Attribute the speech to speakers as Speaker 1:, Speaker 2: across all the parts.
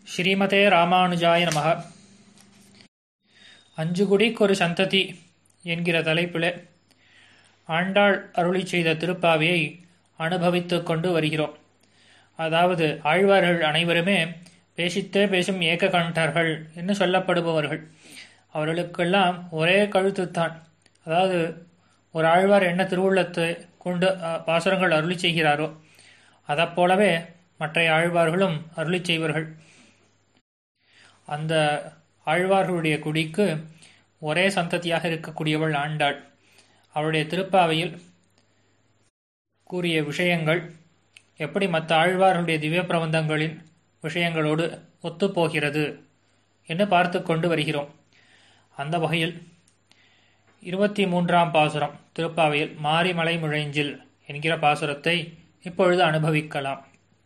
Speaker 1: ஸ்ரீமதே ராமானுஜாய நமக அஞ்சுகுடிக்கொரு சந்ததி என்கிற தலைப்பிலே ஆண்டாள் அருளி செய்த திருப்பாவையை அனுபவித்துக் கொண்டு வருகிறோம் அதாவது ஆழ்வார்கள் அனைவருமே பேசித்தே பேசும் ஏக கண்டர்கள் என்று சொல்லப்படுபவர்கள் அவர்களுக்கெல்லாம் ஒரே கழுத்துத்தான் அதாவது ஒரு ஆழ்வார் என்ன திருவுள்ளத்தை கொண்டு அஹ், பாசுரங்கள் அருளி செய்கிறாரோ அதைப் போலவே மற்ற ஆழ்வார்களும் அருளி செய்வார்கள் அந்த ஆழ்வார்களுடைய குடிக்கு ஒரே சந்ததியாக இருக்கக்கூடியவள் ஆண்டாள் அவளுடைய திருப்பாவையில் கூறிய விஷயங்கள் எப்படி மற்ற ஆழ்வார்களுடைய திவ்ய பிரபந்தங்களின் விஷயங்களோடு ஒத்துப்போகிறது என்று பார்த்து கொண்டு வருகிறோம் அந்த வகையில் இருபத்தி மூன்றாம் பாசுரம் திருப்பாவையில் மாரிமலை முழைஞ்சில் என்கிற பாசுரத்தை இப்பொழுது அனுபவிக்கலாம்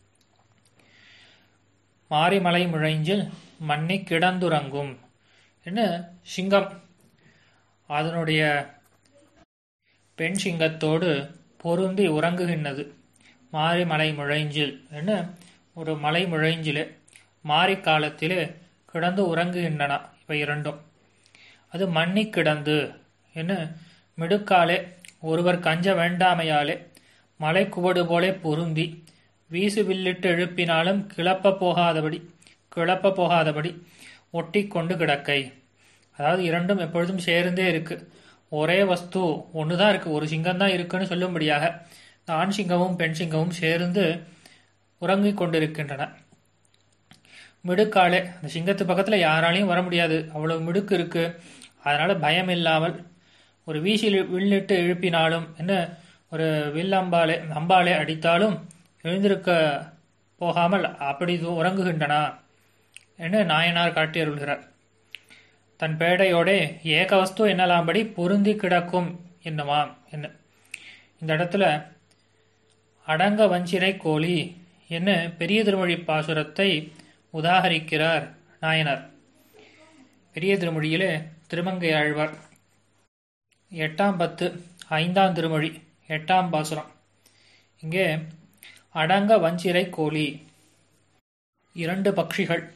Speaker 1: மாரிமலை முழைஞ்சில் மன்னி கிடந்துறங்கும் என்ன சிங்கம் அதனுடைய பெண் சிங்கத்தோடு பொருந்தி உறங்குகின்றது மாரிமலை முழைஞ்சில் என்ன ஒரு மலை முழைஞ்சிலே மாரி காலத்திலே கிடந்து உறங்குகின்றன இவை இரண்டும் அது மன்னி கிடந்து என்ன மிடுக்காலே ஒருவர் கஞ்ச வேண்டாமையாலே மலை குவடு போலே பொருந்தி வீசு வில்லிட்டு எழுப்பினாலும் கிளப்ப போகாதபடி கிளப்ப போகாதபடி ஒட்டி கொண்டு கிடக்கை அதாவது இரண்டும் எப்பொழுதும் சேர்ந்தே இருக்கு ஒரே வஸ்து ஒன்று தான் இருக்கு ஒரு சிங்கம் தான் இருக்குன்னு சொல்லும்படியாக இந்த ஆண் சிங்கமும் பெண் சிங்கமும் சேர்ந்து உறங்கிக் கொண்டிருக்கின்றன மிடுக்காலே அந்த சிங்கத்து பக்கத்தில் யாராலையும் வர முடியாது அவ்வளவு மிடுக்கு இருக்கு அதனால பயம் இல்லாமல் ஒரு வீசில் வில்லிட்டு எழுப்பினாலும் என்ன ஒரு வில்லம்பாலே அம்பாலே அடித்தாலும் எழுந்திருக்க போகாமல் அப்படி உறங்குகின்றன என்று நாயனார் காட்டி அருள்கிறார் தன் பேடையோடே ஏக வஸ்து என்னலாம்படி பொருந்தி கிடக்கும் என்னவாம் என்ன இந்த இடத்துல அடங்க வஞ்சிரை கோழி என்ன பெரிய திருமொழி பாசுரத்தை உதாகரிக்கிறார் நாயனார் பெரிய திருமொழியிலே திருமங்கை ஆழ்வார் எட்டாம் பத்து ஐந்தாம் திருமொழி எட்டாம் பாசுரம் இங்கே அடங்க வஞ்சிரை கோழி இரண்டு பட்சிகள்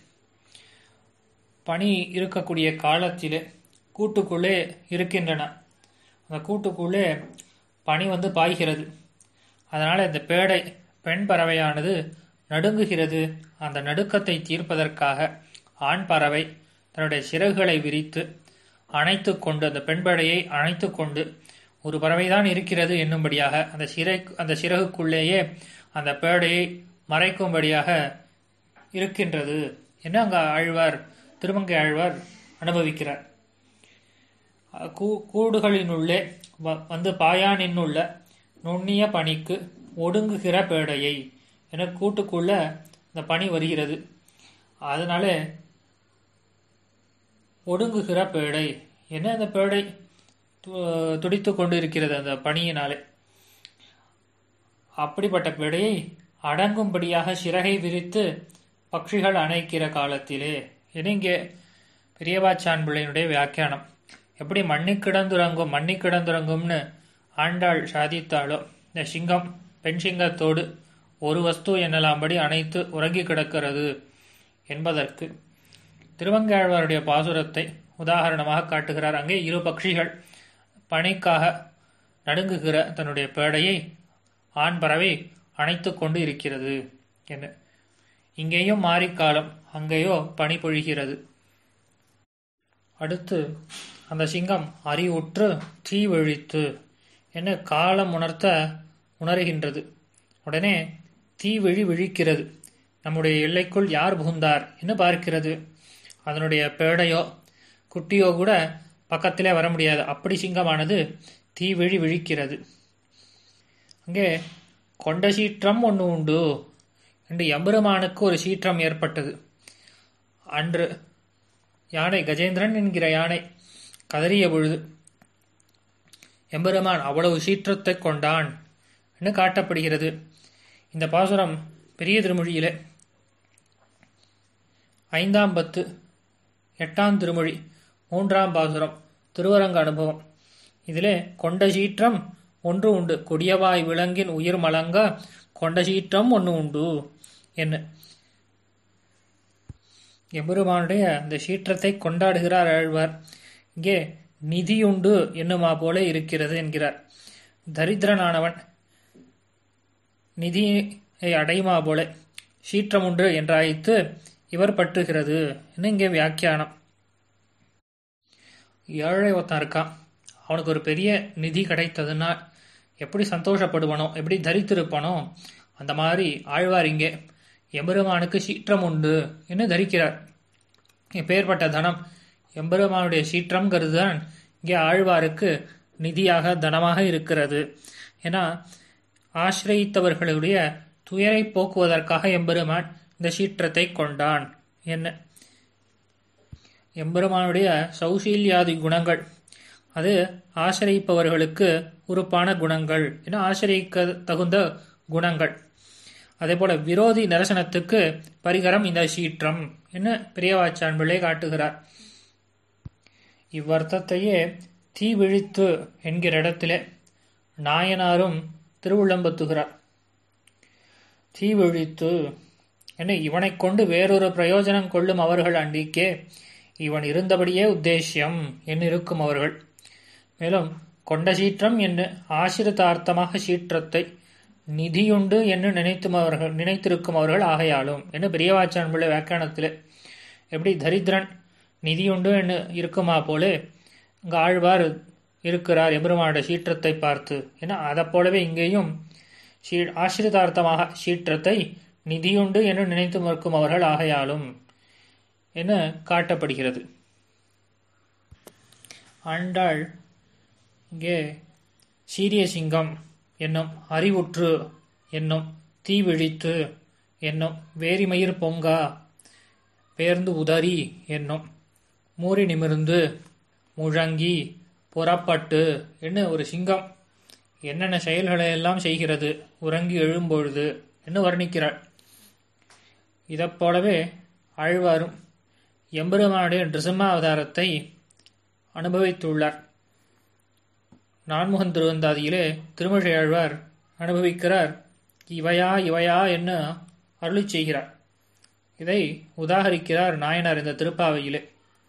Speaker 1: பனி இருக்கக்கூடிய காலத்திலே கூட்டுக்குள்ளே இருக்கின்றன அந்த கூட்டுக்குள்ளே பனி வந்து பாய்கிறது அதனால் இந்த பேடை பெண் பறவையானது நடுங்குகிறது அந்த நடுக்கத்தை தீர்ப்பதற்காக ஆண் பறவை தன்னுடைய சிறகுகளை விரித்து அணைத்து கொண்டு அந்த பெண் படையை அணைத்து கொண்டு ஒரு பறவைதான் இருக்கிறது என்னும்படியாக அந்த சிறை அந்த சிறகுக்குள்ளேயே அந்த பேடையை மறைக்கும்படியாக இருக்கின்றது என்ன அங்க ஆழ்வார் திருமங்கை ஆழ்வார் அனுபவிக்கிறார் கூ- கூடுகளினுள்ளே வ- வந்து பாயானினுள்ள நுண்ணிய பனிக்கு ஒடுங்குகிற பேடையை என கூட்டுக்குள்ள இந்த பனி வருகிறது அதனால ஒடுங்குகிற பேடை என்ன அந்த பேடை து- துடித்துக் கொண்டு இருக்கிறது அந்த பனியினாலே அப்படிப்பட்ட பேடையை அடங்கும்படியாக சிறகை விரித்து பட்சிகள் அணைக்கிற காலத்திலே இது இங்கே பெரியவாச்சான் பிள்ளையினுடைய வியாக்கியானம் எப்படி மண்ணி கிடந்துறங்கும் மண்ணி கிடந்துறங்கும்னு ஆண்டாள் சாதித்தாளோ இந்த சிங்கம் பெண் சிங்கத்தோடு ஒரு வஸ்து என்னலாம்படி அணைத்து உறங்கி கிடக்கிறது என்பதற்கு திருவங்காழ்வாருடைய பாசுரத்தை உதாரணமாக காட்டுகிறார் அங்கே இரு பட்சிகள் பனிக்காக நடுங்குகிற தன்னுடைய பேடையை ஆண் பறவை அணைத்து கொண்டு இருக்கிறது என்ன இங்கேயும் மாரிக்காலம் அங்கேயோ பனி பொழிகிறது அடுத்து அந்த சிங்கம் அறிவுற்று தீ விழித்து என்ன காலம் உணர்த்த உணர்கின்றது உடனே தீ விழி விழிக்கிறது நம்முடைய எல்லைக்குள் யார் புகுந்தார் என்று பார்க்கிறது அதனுடைய பேடையோ குட்டியோ கூட பக்கத்திலே வர முடியாது அப்படி சிங்கமானது தீ விழி விழிக்கிறது அங்கே கொண்ட சீற்றம் ஒன்று உண்டு என்று எம்பெருமானுக்கு ஒரு சீற்றம் ஏற்பட்டது அன்று யானை கஜேந்திரன் என்கிற யானை கதறிய பொழுது எம்பெருமான் அவ்வளவு சீற்றத்தை கொண்டான் என்று காட்டப்படுகிறது இந்த பாசுரம் பெரிய திருமொழியிலே ஐந்தாம் பத்து எட்டாம் திருமொழி மூன்றாம் பாசுரம் திருவரங்க அனுபவம் இதிலே கொண்ட சீற்றம் ஒன்று உண்டு கொடியவாய் விலங்கின் உயிர் மலங்க கொண்ட சீற்றம் ஒன்று உண்டு என்ன எம்பெருமானுடைய அந்த சீற்றத்தை கொண்டாடுகிறார் ஆழ்வார் இங்கே நிதியுண்டு என்னுமா போல இருக்கிறது என்கிறார் தரித்திரனானவன் நிதியை அடையுமா போல சீற்றம் உண்டு என்றாய்த்து இவர் பற்றுகிறது இன்னும் இங்கே வியாக்கியானம் ஏழை ஒருத்தன் இருக்கான் அவனுக்கு ஒரு பெரிய நிதி கிடைத்ததுன்னா எப்படி சந்தோஷப்படுவானோ எப்படி தரித்திருப்பானோ அந்த மாதிரி ஆழ்வார் இங்கே எம்பெருமானுக்கு சீற்றம் உண்டு என்று தரிக்கிறார் எப்பேற்பட்ட தனம் எம்பெருமானுடைய சீற்றம்ங்கிறது தான் இங்கே ஆழ்வாருக்கு நிதியாக தனமாக இருக்கிறது ஏன்னா ஆசிரியத்தவர்களுடைய துயரை போக்குவதற்காக எம்பெருமான் இந்த சீற்றத்தை கொண்டான் என்ன எம்பெருமானுடைய சௌசீல்யாதி குணங்கள் அது ஆசிரியிப்பவர்களுக்கு உறுப்பான குணங்கள் என ஆசிரியக்க தகுந்த குணங்கள் அதே போல விரோதி நிரசனத்துக்கு பரிகரம் இந்த சீற்றம் என்ன பெரியவாச்சான் பிள்ளை காட்டுகிறார் இவ்வர்த்தத்தையே தீ விழித்து என்கிற இடத்திலே நாயனாரும் திருவுள்ளம்பத்துகிறார் தீ விழித்து என்ன இவனை கொண்டு வேறொரு பிரயோஜனம் கொள்ளும் அவர்கள் அண்டிக்கே இவன் இருந்தபடியே உத்தேசியம் என்று இருக்கும் அவர்கள் மேலும் கொண்ட சீற்றம் என்று ஆசிரிதார்த்தமாக சீற்றத்தை நிதியுண்டு என்று நினைத்தும் அவர்கள் நினைத்திருக்கும் அவர்கள் ஆகையாலும் என்று பெரியவாச்சான் பிள்ளை வியாக்கியானத்தில் எப்படி தரித்திரன் நிதியுண்டு என்று இருக்குமா போலே இங்கு ஆழ்வார் இருக்கிறார் எபெருமானுடைய சீற்றத்தை பார்த்து ஏன்னா அதை போலவே இங்கேயும் சீ ஆசிரிதார்த்தமாக சீற்றத்தை நிதியுண்டு என்று நினைத்து இருக்கும் அவர்கள் ஆகையாலும் என காட்டப்படுகிறது ஆண்டாள் இங்கே சீரிய சிங்கம் என்னும் அறிவுற்று என்னும் தீவிழித்து என்னும் வேரிமயிர் பொங்கா பேர்ந்து உதறி என்னும் மூறி நிமிர்ந்து முழங்கி புறப்பட்டு என்ன ஒரு சிங்கம் என்னென்ன செயல்களை எல்லாம் செய்கிறது உறங்கி எழும்பொழுது என்று வர்ணிக்கிறாள் இதைப் போலவே ஆழ்வாரும் எம்பெருமானுடைய நிருசிம்ம அவதாரத்தை அனுபவித்துள்ளார் நான்முகன் திருவந்தாதியிலே திருமழை ஆழ்வார் அனுபவிக்கிறார் இவையா இவையா என்று அருளி செய்கிறார் இதை உதாகரிக்கிறார் நாயனார் இந்த திருப்பாவையிலே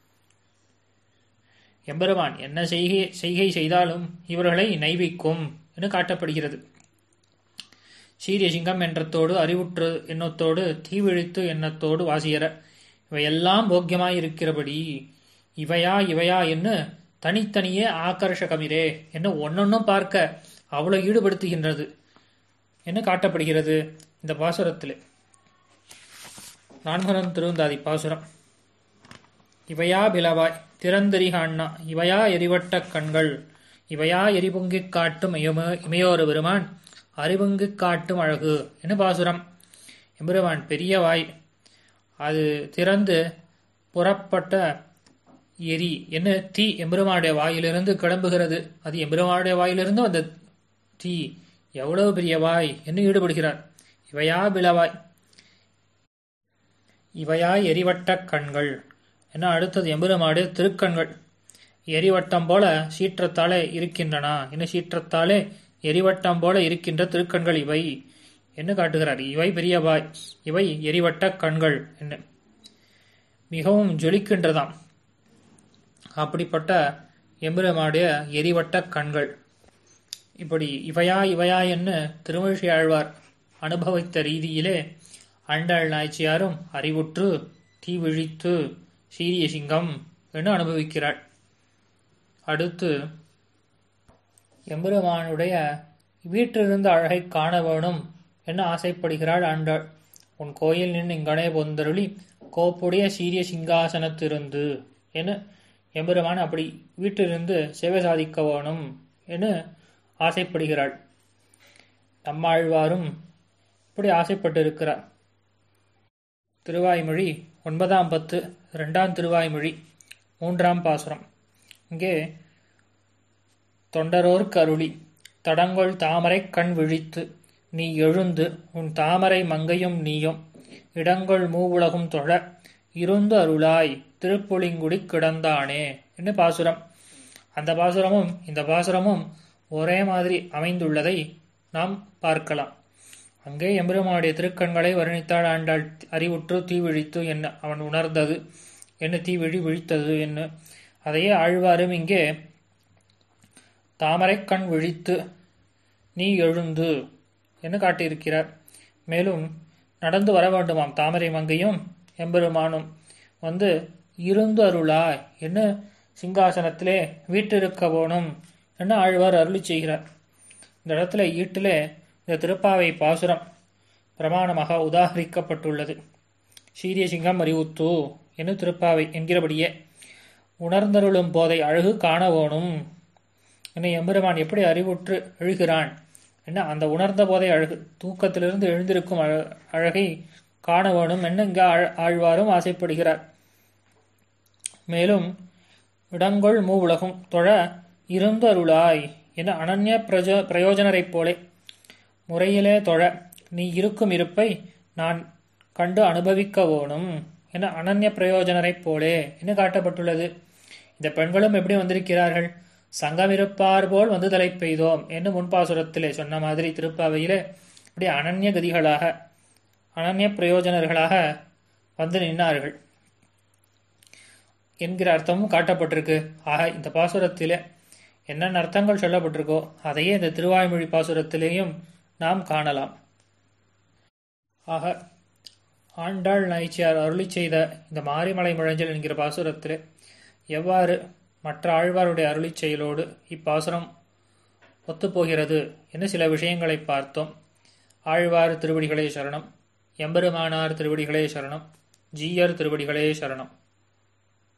Speaker 1: எம்பெருமான் என்ன செய்கை செய்கை செய்தாலும் இவர்களை நைவிக்கும் என்று காட்டப்படுகிறது சீரிய சிங்கம் என்றத்தோடு அறிவுற்று எண்ணத்தோடு தீவிழித்து எண்ணத்தோடு வாசியற இவையெல்லாம் போக்கியமாயிருக்கிறபடி இவையா இவையா என்று தனித்தனியே ஆக்கர்ஷகமிரே என்று ஒன்னொன்னும் பார்க்க அவ்வளவு ஈடுபடுத்துகின்றது என்று காட்டப்படுகிறது இந்த பாசுரத்தில் நான்குரம் திருந்தாதி பாசுரம் இவையா பிளவாய் திறந்தெறிக அண்ணா இவையா எரிவட்ட கண்கள் இவையா எரிபொங்கிக் காட்டும் இம இமையோரு பெருமான் அறிவுங்குக் காட்டும் அழகு என்று பாசுரம் எம்பெருமான் பெரிய வாய் அது திறந்து புறப்பட்ட எரி என்ன தீ எம்பெருமானுடைய வாயிலிருந்து கிளம்புகிறது அது எம்பெருமானுடைய வாயிலிருந்து வந்த தீ எவ்வளவு பெரிய வாய் என்று ஈடுபடுகிறார் இவையா பிளவாய் இவையா எரிவட்ட கண்கள் என அடுத்தது எம்பெருமாடு திருக்கண்கள் எரிவட்டம் போல சீற்றத்தாலே இருக்கின்றன என்ன சீற்றத்தாலே எரிவட்டம் போல இருக்கின்ற திருக்கண்கள் இவை என்று காட்டுகிறார் இவை பெரியவாய் இவை எரிவட்ட கண்கள் என்ன மிகவும் ஜொலிக்கின்றதாம் அப்படிப்பட்ட எம்பெருமாடைய எரிவட்ட கண்கள் இப்படி இவையா இவையா என்று திருமழிசை ஆழ்வார் அனுபவித்த ரீதியிலே அண்டாள் நாய்ச்சியாரும் அறிவுற்று தீவிழித்து சீரிய சிங்கம் என்று அனுபவிக்கிறாள் அடுத்து எம்பெருமானுடைய வீட்டிலிருந்து அழகை காண வேணும் என்று ஆசைப்படுகிறாள் ஆண்டாள் உன் கோயில் நின்று இங்கனே பொந்தருளி கோப்புடைய சீரிய சிங்காசனத்திருந்து என எம்பெருமான் அப்படி வீட்டிலிருந்து சேவை சாதிக்க வேணும் என்று ஆசைப்படுகிறாள் நம்மாழ்வாரும் இப்படி ஆசைப்பட்டிருக்கிறார் திருவாய்மொழி ஒன்பதாம் பத்து ரெண்டாம் திருவாய்மொழி மூன்றாம் பாசுரம் இங்கே தொண்டரோர்க்கு அருளி தடங்கொள் தாமரை கண் விழித்து நீ எழுந்து உன் தாமரை மங்கையும் நீயும் இடங்கொள் மூவுலகும் தொழ இருந்து அருளாய் திருப்புளிங்குடி கிடந்தானே என்று பாசுரம் அந்த பாசுரமும் இந்த பாசுரமும் ஒரே மாதிரி அமைந்துள்ளதை நாம் பார்க்கலாம் அங்கே எம்பெருமானுடைய திருக்கண்களை வர்ணித்தாள் ஆண்டாள் அறிவுற்று தீவிழித்து என்ன அவன் உணர்ந்தது என்ன தீவிழி விழித்தது என்ன அதையே ஆழ்வாரும் இங்கே தாமரைக்கண் விழித்து நீ எழுந்து என்று காட்டியிருக்கிறார் மேலும் நடந்து வர வேண்டுமாம் தாமரை மங்கையும் எம்பெருமானும் வந்து இருந்து அருளாய் என்ன சிங்காசனத்திலே வீட்டிருக்க போனும் என்ன ஆழ்வார் அருளி செய்கிறார் இந்த இடத்துல ஈட்டிலே இந்த திருப்பாவை பாசுரம் பிரமாணமாக உதாகரிக்கப்பட்டுள்ளது சீரிய சிங்கம் அறிவுத்து என்று திருப்பாவை என்கிறபடியே உணர்ந்தருளும் போதை அழகு காணவோனும் என்னை எம்பெருமான் எப்படி அறிவுற்று எழுகிறான் என்ன அந்த உணர்ந்த போதை அழகு தூக்கத்திலிருந்து எழுந்திருக்கும் அழகை காண வேணும் என்ன இங்க ஆழ்வாரும் ஆசைப்படுகிறார் மேலும் இடங்கொள் மூ உலகும் தொழ இருந்து அருளாய் என அனன்ய பிரஜோ பிரயோஜனரைப் போலே முறையிலே தொழ நீ இருக்கும் இருப்பை நான் கண்டு அனுபவிக்க வேணும் என அனன்ய பிரயோஜனரைப் போலே என்று காட்டப்பட்டுள்ளது இந்த பெண்களும் எப்படி வந்திருக்கிறார்கள் சங்கம் இருப்பார் போல் வந்து தலை பெய்தோம் என்று முன்பாசுரத்திலே சொன்ன மாதிரி திருப்பாவையிலே இப்படி அனன்ய கதிகளாக அனன்ய பிரயோஜனர்களாக வந்து நின்னார்கள் என்கிற அர்த்தமும் காட்டப்பட்டிருக்கு ஆக இந்த பாசுரத்திலே என்னென்ன அர்த்தங்கள் சொல்லப்பட்டிருக்கோ அதையே இந்த திருவாய்மொழி பாசுரத்திலேயும் நாம் காணலாம் ஆக ஆண்டாள் நாய்ச்சியார் அருளி செய்த இந்த மாரிமலை முழஞ்சல் என்கிற பாசுரத்திலே எவ்வாறு மற்ற ஆழ்வாருடைய அருளி செயலோடு இப்பாசுரம் ஒத்துப்போகிறது என்று சில விஷயங்களை பார்த்தோம் ஆழ்வார் திருவடிகளே சரணம் எம்பெருமானார் திருவடிகளே சரணம் ஜீயர் திருவடிகளே சரணம்